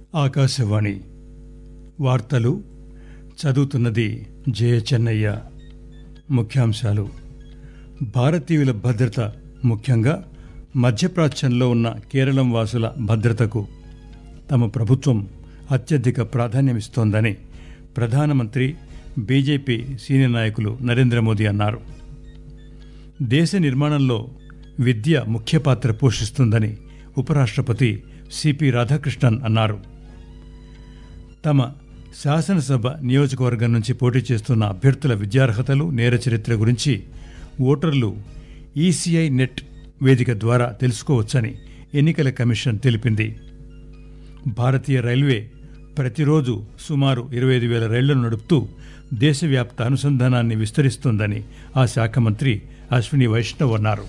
ఆకాశవాణి వార్తలు చదువుతున్నది జయ చెన్నయ్య ముఖ్యాంశాలు భారతీయుల భద్రత ముఖ్యంగా మధ్యప్రాచ్యంలో ఉన్న కేరళం వాసుల భద్రతకు తమ ప్రభుత్వం అత్యధిక ప్రాధాన్యమిస్తోందని ప్రధానమంత్రి బీజేపీ సీనియర్ నాయకులు నరేంద్ర మోదీ అన్నారు దేశ నిర్మాణంలో విద్య ముఖ్య పాత్ర పోషిస్తుందని ఉపరాష్ట్రపతి సిపి రాధాకృష్ణన్ అన్నారు తమ శాసనసభ నియోజకవర్గం నుంచి పోటీ చేస్తున్న అభ్యర్థుల విద్యార్హతలు నేర చరిత్ర గురించి ఓటర్లు ఈసీఐ నెట్ వేదిక ద్వారా తెలుసుకోవచ్చని ఎన్నికల కమిషన్ తెలిపింది భారతీయ రైల్వే ప్రతిరోజు సుమారు ఇరవై ఐదు వేల రైళ్లను నడుపుతూ దేశవ్యాప్త అనుసంధానాన్ని విస్తరిస్తోందని ఆ శాఖ మంత్రి అశ్విని వైష్ణవ్ అన్నారు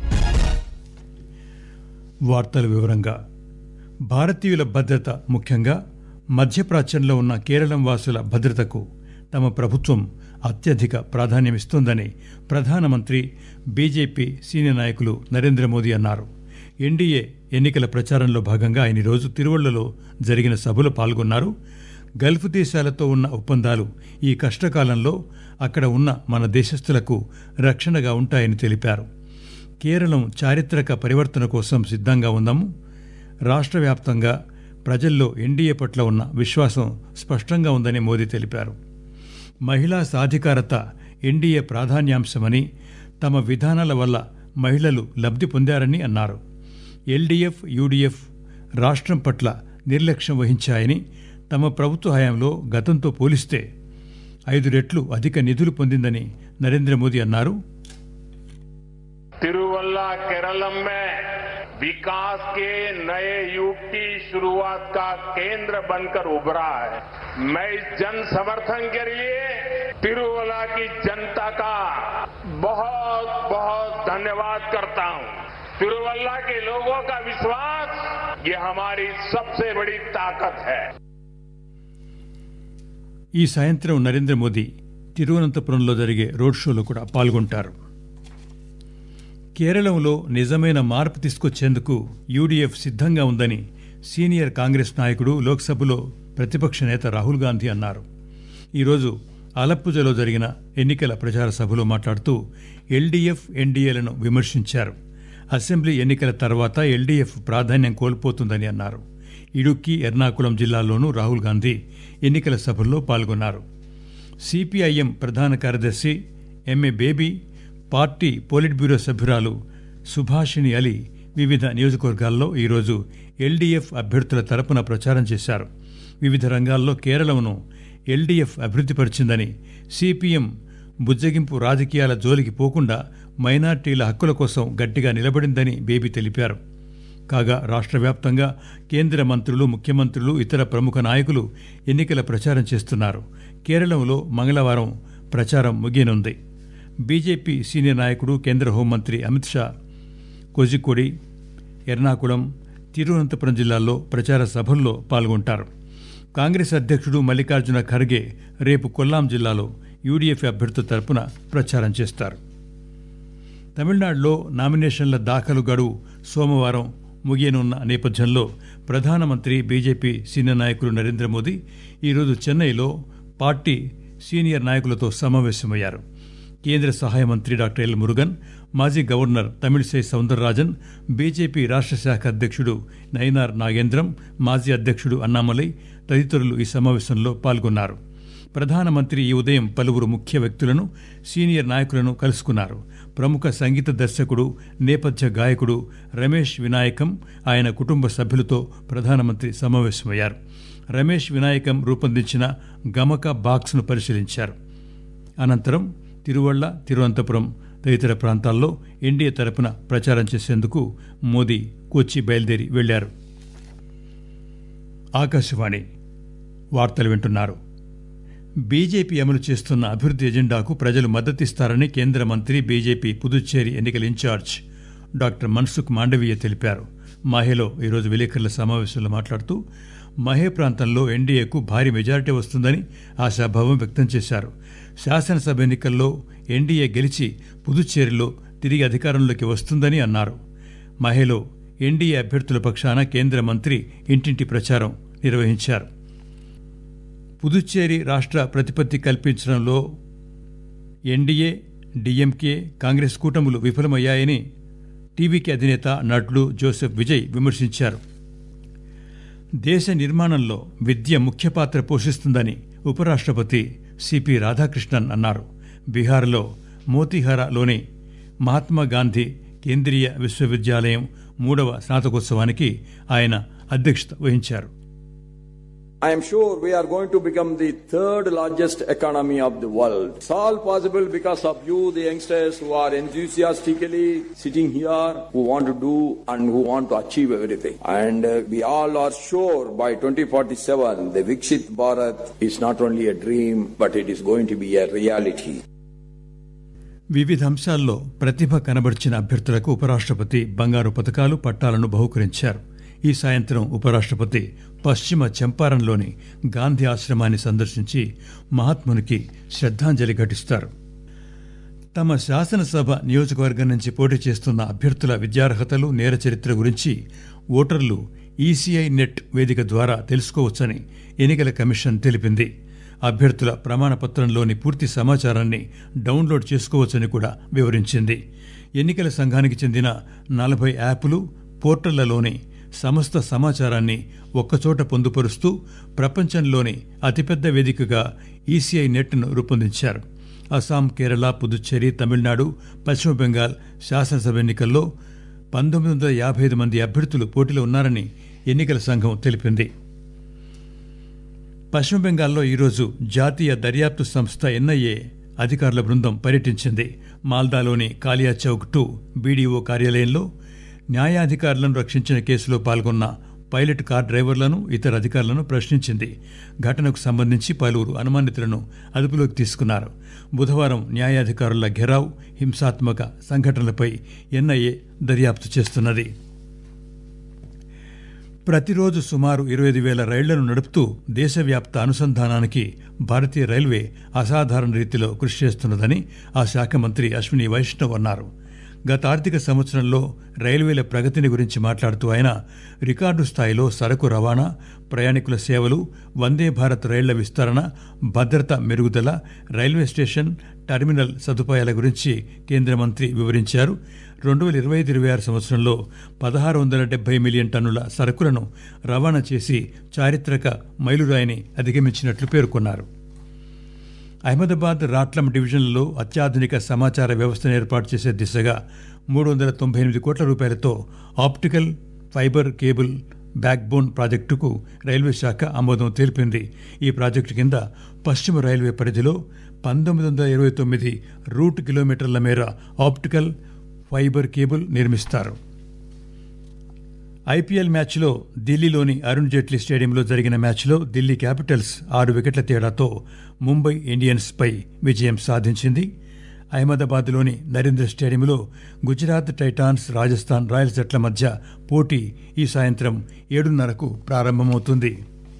వార్తల వివరంగా భారతీయుల భద్రత ముఖ్యంగా మధ్యప్రాచ్యంలో ఉన్న కేరళం వాసుల భద్రతకు తమ ప్రభుత్వం అత్యధిక ప్రాధాన్యమిస్తోందని ప్రధానమంత్రి బీజేపీ సీనియర్ నాయకులు నరేంద్ర మోదీ అన్నారు ఎన్డీఏ ఎన్నికల ప్రచారంలో భాగంగా ఆయన ఈరోజు తిరువళ్లలో జరిగిన సభలో పాల్గొన్నారు గల్ఫ్ దేశాలతో ఉన్న ఒప్పందాలు ఈ కష్టకాలంలో అక్కడ ఉన్న మన దేశస్థులకు రక్షణగా ఉంటాయని తెలిపారు కేరళం చారిత్రక పరివర్తన కోసం సిద్ధంగా ఉందాము రాష్ట్ర వ్యాప్తంగా ప్రజల్లో ఎన్డీఏ పట్ల ఉన్న విశ్వాసం స్పష్టంగా ఉందని మోదీ తెలిపారు మహిళా సాధికారత ఎన్డీఏ ప్రాధాన్యాంశమని తమ విధానాల వల్ల మహిళలు లబ్ధి పొందారని అన్నారు ఎల్డీఎఫ్ యూడీఎఫ్ రాష్ట్రం పట్ల నిర్లక్ష్యం వహించాయని తమ ప్రభుత్వ హయాంలో గతంతో పోలిస్తే ఐదు రెట్లు అధిక నిధులు పొందిందని నరేంద్ర మోదీ అన్నారు तिरुवल्ला केरलम में विकास के नए युग की शुरुआत का केंद्र बनकर उभरा है मैं इस जन समर्थन के लिए तिरुवल्ला की जनता का बहुत बहुत धन्यवाद करता हूं तिरुवल्ला के लोगों का विश्वास ये हमारी सबसे बड़ी ताकत है ఈ సాయంత్రం నరేంద్ర మోదీ తిరువనంతపురంలో జరిగే రోడ్ షోలో కూడా పాల్గొంటారు కేరళంలో నిజమైన మార్పు తీసుకొచ్చేందుకు యూడీఎఫ్ సిద్ధంగా ఉందని సీనియర్ కాంగ్రెస్ నాయకుడు లోక్సభలో ప్రతిపక్ష నేత రాహుల్ గాంధీ అన్నారు ఈరోజు అలప్పుజలో జరిగిన ఎన్నికల ప్రచార సభలో మాట్లాడుతూ ఎల్డీఎఫ్ ఎన్డీఏలను విమర్శించారు అసెంబ్లీ ఎన్నికల తర్వాత ఎల్డీఎఫ్ ప్రాధాన్యం కోల్పోతుందని అన్నారు ఇడుక్కి ఎర్నాకుళం జిల్లాల్లోనూ రాహుల్ గాంధీ ఎన్నికల సభల్లో పాల్గొన్నారు సిపిఐఎం ప్రధాన కార్యదర్శి MA Baby party politburo సభ్యురాలు సుభాషిణి అలీ వివిధ నియోజకవర్గాల్లో ఈరోజు ఎల్డీఎఫ్ అభ్యర్థుల తరపున ప్రచారం చేశారు వివిధ రంగాల్లో కేరళమును ఎల్డీఎఫ్ అభివృద్ధిపరిచిందని సిపిఎం బుజ్జగింపు రాజకీయాల జోలికి పోకుండా మైనార్టీల హక్కుల కోసం గట్టిగా నిలబడిందని బేబీ తెలిపారు కాగా రాష్ట్ర వ్యాప్తంగా కేంద్ర మంత్రులు ముఖ్యమంత్రులు ఇతర ప్రముఖ నాయకులు ఎన్నికల ప్రచారం చేస్తున్నారు కేరళంలో మంగళవారం ప్రచారం ముగియనుంది బీజేపీ సీనియర్ నాయకుడు కేంద్ర హోంమంత్రి అమిత్ షా కోజికోడి ఎర్నాకుళం తిరువనంతపురం జిల్లాల్లో ప్రచార సభల్లో పాల్గొంటారు కాంగ్రెస్ అధ్యక్షుడు మల్లికార్జున ఖర్గే రేపు కొల్లాం జిల్లాలో యూడీఎఫ్ అభ్యర్థుల తరపున ప్రచారం చేస్తారు తమిళనాడులో నామినేషన్ల దాఖలు గడువు సోమవారం ముగియనున్న నేపథ్యంలో ప్రధానమంత్రి బీజేపీ సీనియర్ నాయకులు నరేంద్ర మోదీ ఈరోజు చెన్నైలో పార్టీ సీనియర్ నాయకులతో సమావేశమయ్యారు కేంద్ర సహాయ మంత్రి డాక్టర్ ఎల్ మురుగన్ మాజీ గవర్నర్ తమిళిసై సౌందరరాజన్ బీజేపీ రాష్ట్ర శాఖ అధ్యక్షుడు నయనార్ నాగేంద్రం మాజీ అధ్యక్షుడు అన్నామలై తదితరులు ఈ సమావేశంలో పాల్గొన్నారు ప్రధానమంత్రి ఈ ఉదయం పలువురు ముఖ్య వ్యక్తులను సీనియర్ నాయకులను కలుసుకున్నారు ప్రముఖ సంగీత దర్శకుడు నేపథ్య గాయకుడు రమేష్ వినాయకం ఆయన కుటుంబ సభ్యులతో ప్రధానమంత్రి సమావేశమయ్యారు రమేష్ వినాయకం రూపొందించిన గమక బాక్స్ను పరిశీలించారు అనంతరం తిరువళ్ల తిరువనంతపురం తదితర ప్రాంతాల్లో ఎన్డీఏ తరపున ప్రచారం చేసేందుకు మోదీ కొచ్చి బయలుదేరి వెళ్లారు ఆకాశవాణి వార్తలు వింటున్నారు బీజేపీ అమలు చేస్తున్న అభివృద్ది ఎజెండాకు ప్రజలు మద్దతిస్తారని కేంద్ర మంత్రి బీజేపీ పుదుచ్చేరి ఎన్నికల ఇన్ఛార్జ్ డాక్టర్ మన్సుఖ్ మాండవీయ తెలిపారు మాహేలో ఈరోజు విలేకరుల సమావేశంలో మాట్లాడుతూ మహే ప్రాంతంలో ఎన్డీఏకు భారీ మెజారిటీ వస్తుందని ఆశాభావం వ్యక్తం చేశారు శాసనసభ ఎన్నికల్లో ఎన్డీఏ గెలిచి పుదుచ్చేరిలో తిరిగి అధికారంలోకి వస్తుందని అన్నారు మహేలో ఎన్డీఏ అభ్యర్థుల పక్షాన కేంద్ర మంత్రి ఇంటింటి ప్రచారం నిర్వహించారు పుదుచ్చేరి రాష్ట్ర ప్రతిపత్తి కల్పించడంలో ఎన్డీఏ డిఎంకే కాంగ్రెస్ కూటములు విఫలమయ్యాయని టీవీకి అధినేత నటుడు జోసెఫ్ విజయ్ విమర్శించారు దేశ నిర్మాణంలో విద్య ముఖ్య పాత్ర పోషిస్తుందని ఉపరాష్ట్రపతి సిపి రాధాకృష్ణన్ అన్నారు బీహార్లో మోతీహారాలోని మహాత్మా గాంధీ కేంద్రీయ విశ్వవిద్యాలయం మూడవ స్నాతకోత్సవానికి ఆయన అధ్యక్షత వహించారు I am sure we are going to become the third largest economy of the world. It's all possible because of you, the youngsters who are enthusiastically sitting here, who want to do and who want to achieve everything. And uh, we all are sure by 2047, the Viksit Bharat is not only a dream, but it is going to be a reality. వివిధ అంశాల్లో ప్రతిభ కనబర్చిన అభ్యర్థులకు ఉపరాష్ట్రపతి బంగారు పథకాలు పట్టాలను బహుకరించారు ఈ సాయంత్రం ఉపరాష్ట్రపతి పశ్చిమ చంపారణ్లోని గాంధీ ఆశ్రమాన్ని సందర్శించి మహాత్మునికి శ్రద్ధాంజలి ఘటిస్తారు తమ శాసనసభ నియోజకవర్గం నుంచి పోటీ చేస్తున్న అభ్యర్థుల విద్యార్హతలు నేర చరిత్ర గురించి ఓటర్లు ఈసీఐ నెట్ వేదిక ద్వారా తెలుసుకోవచ్చని ఎన్నికల కమిషన్ తెలిపింది అభ్యర్థుల ప్రమాణ పత్రంలోని పూర్తి సమాచారాన్ని డౌన్లోడ్ చేసుకోవచ్చని కూడా వివరించింది ఎన్నికల సంఘానికి చెందిన నలభై యాప్లు పోర్టళ్లలోని సమస్త సమాచారాన్ని ఒక్కచోట పొందుపరుస్తూ ప్రపంచంలోని అతిపెద్ద వేదికగా ఈసీఐ నెట్ను రూపొందించారు అస్సాం కేరళ పుదుచ్చేరి తమిళనాడు పశ్చిమ బెంగాల్ శాసనసభ ఎన్నికల్లో పంతొమ్మిది వందల యాభై ఐదు మంది అభ్యర్థులు పోటీలో ఉన్నారని ఎన్నికల సంఘం తెలిపింది పశ్చిమ బెంగాల్లో ఈరోజు జాతీయ దర్యాప్తు సంస్థ ఎన్ఐఏ అధికారుల బృందం పర్యటించింది మాల్దాలోని కాలియా చౌక్ టూ బీడీఓ కార్యాలయంలో న్యాయాధికారులను రక్షించిన కేసులో పాల్గొన్న పైలట్ కార్ డ్రైవర్లను ఇతర అధికారులను ప్రశ్నించింది ఘటనకు సంబంధించి పలువురు అనుమానితులను అదుపులోకి తీసుకున్నారు బుధవారం న్యాయాధికారుల ఘెరావ్ హింసాత్మక సంఘటనలపై ఎన్ఐఏ దర్యాప్తు చేస్తున్నది ప్రతిరోజు సుమారు ఇరవై ఐదు వేల రైళ్లను నడుపుతూ దేశవ్యాప్త అనుసంధానానికి భారతీయ రైల్వే అసాధారణ రీతిలో కృషి చేస్తున్నదని ఆ శాఖ మంత్రి అశ్విని వైష్ణవ్ అన్నారు గత ఆర్థిక సంవత్సరంలో రైల్వేల ప్రగతిని గురించి మాట్లాడుతూ ఆయన రికార్డు స్థాయిలో సరకు రవాణా ప్రయాణికుల సేవలు వందే భారత్ రైళ్ల విస్తరణ భద్రత మెరుగుదల రైల్వే స్టేషన్ టెర్మినల్ సదుపాయాల గురించి కేంద్ర మంత్రి వివరించారు రెండు వేల ఇరవై ఐదు ఇరవై ఆరు సంవత్సరంలో పదహారు వందల డెబ్బై మిలియన్ టన్నుల సరుకులను రవాణా చేసి చారిత్రక మైలురాయిని అధిగమించినట్లు పేర్కొన్నారు అహ్మదాబాద్ రాట్లం డివిజన్లలో అత్యాధునిక సమాచార వ్యవస్థను ఏర్పాటు చేసే దిశగా మూడు వందల తొంభై ఎనిమిది కోట్ల రూపాయలతో ఆప్టికల్ ఫైబర్ కేబుల్ బ్యాక్బోన్ ప్రాజెక్టుకు రైల్వే శాఖ ఆమోదం తెలిపింది ఈ ప్రాజెక్టు కింద పశ్చిమ రైల్వే పరిధిలో పంతొమ్మిది వందల ఇరవై తొమ్మిది రూట్ కిలోమీటర్ల మేర ఆప్టికల్ ఫైబర్ కేబుల్ నిర్మిస్తారు ఐపీఎల్ మ్యాచ్లో ఢిల్లీలోని అరుణ్ జైట్లీ స్టేడియంలో జరిగిన మ్యాచ్లో ఢిల్లీ క్యాపిటల్స్ ఆరు వికెట్ల తేడాతో ముంబై ఇండియన్స్పై విజయం సాధించింది అహ్మదాబాద్లోని నరేంద్ర స్టేడియంలో గుజరాత్ టైటాన్స్ రాజస్థాన్ రాయల్స్ జట్ల మధ్య పోటీ ఈ సాయంత్రం ఏడున్నరకు ప్రారంభమవుతుంది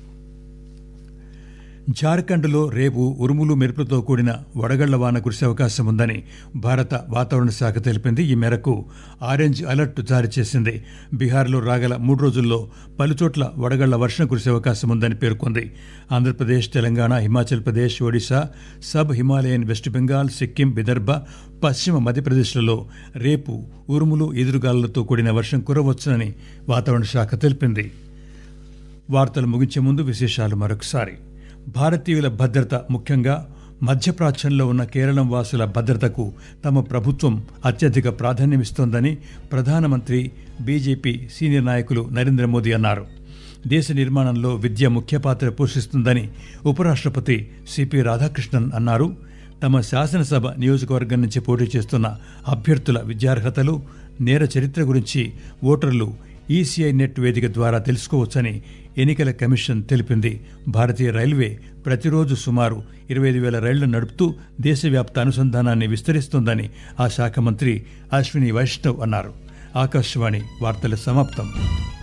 జార్ఖండ్లో రేపు ఉరుములు మెరుపులతో కూడిన వడగళ్ల వాన కురిసే అవకాశం ఉందని భారత వాతావరణ శాఖ తెలిపింది ఈ మేరకు ఆరెంజ్ అలర్ట్ జారీ చేసింది బీహార్లో రాగల మూడు రోజుల్లో పలుచోట్ల వడగళ్ల వర్షం కురిసే అవకాశం ఉందని పేర్కొంది ఆంధ్రప్రదేశ్ తెలంగాణ హిమాచల్ ప్రదేశ్ ఒడిశా సబ్ హిమాలయన్ వెస్ట్ బెంగాల్ సిక్కిం విదర్భ పశ్చిమ మధ్యప్రదేశ్లలో రేపు ఉరుములు ఎదురుగాలులతో కూడిన వర్షం కురవచ్చునని వాతావరణ శాఖ తెలిపింది వార్తలు ముగించే ముందు విశేషాలు మరొకసారి భారతీయుల భద్రత ముఖ్యంగా మధ్యప్రాచ్యంలో ఉన్న కేరళం వాసుల భద్రతకు తమ ప్రభుత్వం అత్యధిక ప్రాధాన్యమిస్తోందని ప్రధానమంత్రి బీజేపీ సీనియర్ నాయకులు నరేంద్ర మోదీ అన్నారు దేశ నిర్మాణంలో విద్య ముఖ్య పాత్ర పోషిస్తుందని ఉపరాష్ట్రపతి సిపి రాధాకృష్ణన్ అన్నారు తమ శాసనసభ నియోజకవర్గం నుంచి పోటీ చేస్తున్న అభ్యర్థుల విద్యార్హతలు నేర చరిత్ర గురించి ఓటర్లు ఈసీఐ నెట్ వేదిక ద్వారా తెలుసుకోవచ్చని ఎన్నికల కమిషన్ తెలిపింది భారతీయ రైల్వే ప్రతిరోజు సుమారు ఇరవై ఐదు వేల రైళ్లను నడుపుతూ దేశవ్యాప్త అనుసంధానాన్ని విస్తరిస్తోందని ఆ శాఖ మంత్రి అశ్విని వైష్ణవ్ అన్నారు ఆకాశవాణి వార్తల సమాప్తం